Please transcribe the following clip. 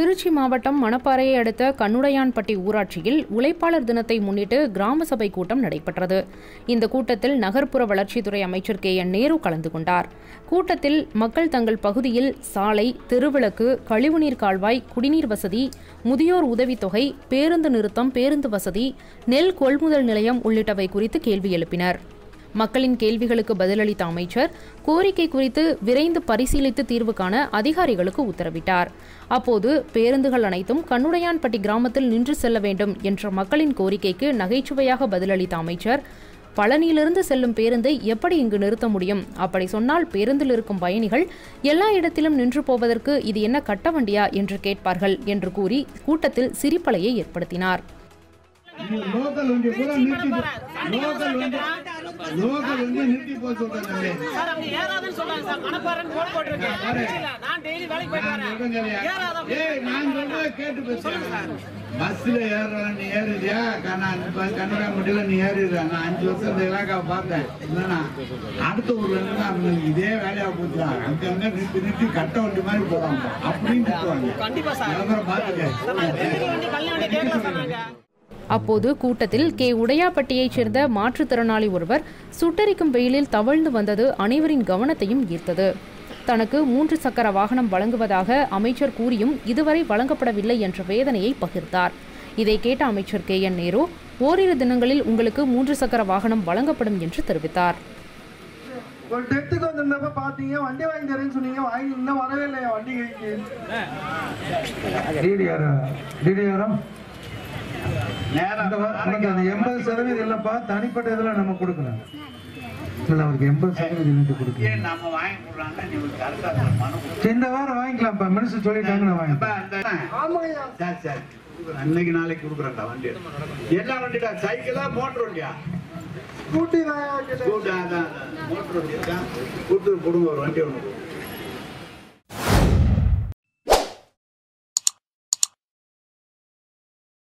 திருச்சி மாவட்டம் மணப்பாறையை அடுத்த கண்ணுடையான்பட்டி ஊராட்சியில் உழைப்பாளர் தினத்தை முன்னிட்டு கிராம சபை கூட்டம் நடைபெற்றது இந்த கூட்டத்தில் நகர்ப்புற வளர்ச்சித்துறை அமைச்சர் கே என் நேரு கலந்து கொண்டார் கூட்டத்தில் மக்கள் தங்கள் பகுதியில் சாலை தெருவிளக்கு கழிவுநீர் கால்வாய் குடிநீர் வசதி முதியோர் உதவித்தொகை பேருந்து நிறுத்தம் பேருந்து வசதி நெல் கொள்முதல் நிலையம் உள்ளிட்டவை குறித்து கேள்வி எழுப்பினர் மக்களின் கேள்விகளுக்கு பதிலளித்த அமைச்சர் கோரிக்கை குறித்து விரைந்து பரிசீலித்து தீர்வு காண அதிகாரிகளுக்கு உத்தரவிட்டார் அப்போது பேருந்துகள் அனைத்தும் கண்ணுடையான்பட்டி கிராமத்தில் நின்று செல்ல வேண்டும் என்ற மக்களின் கோரிக்கைக்கு நகைச்சுவையாக பதிலளித்த அமைச்சர் பழனியிலிருந்து செல்லும் பேருந்தை எப்படி இங்கு நிறுத்த முடியும் அப்படி சொன்னால் பேருந்தில் இருக்கும் பயணிகள் எல்லா இடத்திலும் நின்று போவதற்கு இது என்ன கட்ட வண்டியா என்று கேட்பார்கள் என்று கூறி கூட்டத்தில் சிரிப்பலையை ஏற்படுத்தினார் லோக்கல் வண்டி பூரா நிறுத்தி லோக்கல் வண்டி லோக்கல் வண்டி நிறுத்தி போக சொல்றாங்க சார் அவங்க ஏறாதுன்னு சொல்றாங்க சார் மணப்பாறைன்னு போர்டு போட்டிருக்கேன் இல்ல, நான் டெய்லி வேலைக்கு போயிட்டு வரேன் ஏறாத ஏய் நான் சொல்றத கேட்டு பேசுறேன் பஸ்ல ஏறுறேன் நீ ஏறுறியா நான் கன்னடா முடியல நீ ஏறிடுற நான் அஞ்சு வருஷம் இந்த இலாக்காவை பார்த்தேன் இல்லைன்னா அடுத்த ஊர்ல இருந்து அவங்க இதே வேலையா போச்சுடா அங்க அங்க நிறுத்தி நிறுத்தி கட்ட வண்டி மாதிரி போறாங்க அப்படின்னு திட்டுவாங்க கண்டிப்பா சார் விளம்பரம் பார்த்துக்க நான் திருப்பி வண்டி கல்யாண வண்டி கேட்கல சொன்னாங்க அப்போது கூட்டத்தில் கே உடையாப்பட்டியைச் சேர்ந்த மாற்றுத்திறனாளி ஒருவர் சுட்டரிக்கும் வெயிலில் தவழ்ந்து வந்தது அனைவரின் கவனத்தையும் ஈர்த்தது தனக்கு மூன்று சக்கர வாகனம் வழங்குவதாக அமைச்சர் கூறியும் இதுவரை வழங்கப்படவில்லை என்ற வேதனையை பகிர்ந்தார் இதை கேட்ட அமைச்சர் கே என் நேரு ஓரிரு தினங்களில் உங்களுக்கு மூன்று சக்கர வாகனம் வழங்கப்படும் என்று தெரிவித்தார் ஒரு டெத்துக்கு வந்திருந்தப்ப பாத்தீங்க வண்டி வாங்கி தரேன்னு சொன்னீங்க வாங்கி இன்னும் வரவே இல்லையா வண்டி கைக்கு டிடிஆர் டிடிஆரும் நேரம் இந்த வா- உனக்கு அந்த எண்பது சதவீதம் இல்லப்பா தனிப்பட்ட இதில் நம்ம கொடுக்கலாம் இல்லை அவருக்கு எண்பது சதவீதம் யூனிட் கொடுக்கலாம் ஏன் நம்ம வாங்கி கொடுறாங்க நீ கரெக்டா மனு கொடு. இந்த வாரம் வாங்கிக்கலாம்ப்பா மினிஸ்டர் சொல்லிட்டாங்க நான் அப்ப வாங்கிக்கலாம் அந்த ஆமாய்யா சரி சரி அன்னைக்கு நாளைக்கு கொடுக்குறேன்டா வண்டி என்ன வண்டிடா சைக்கிளா மோட்டர் வண்டியா ஸ்கூட்டி தான் கேட்டேன் ஸ்கூட்டர் அதான் மோட்டர் வண்டி இருக்கா கொடுத்து கொடுங்க ஒரு வண்டி ஒன்று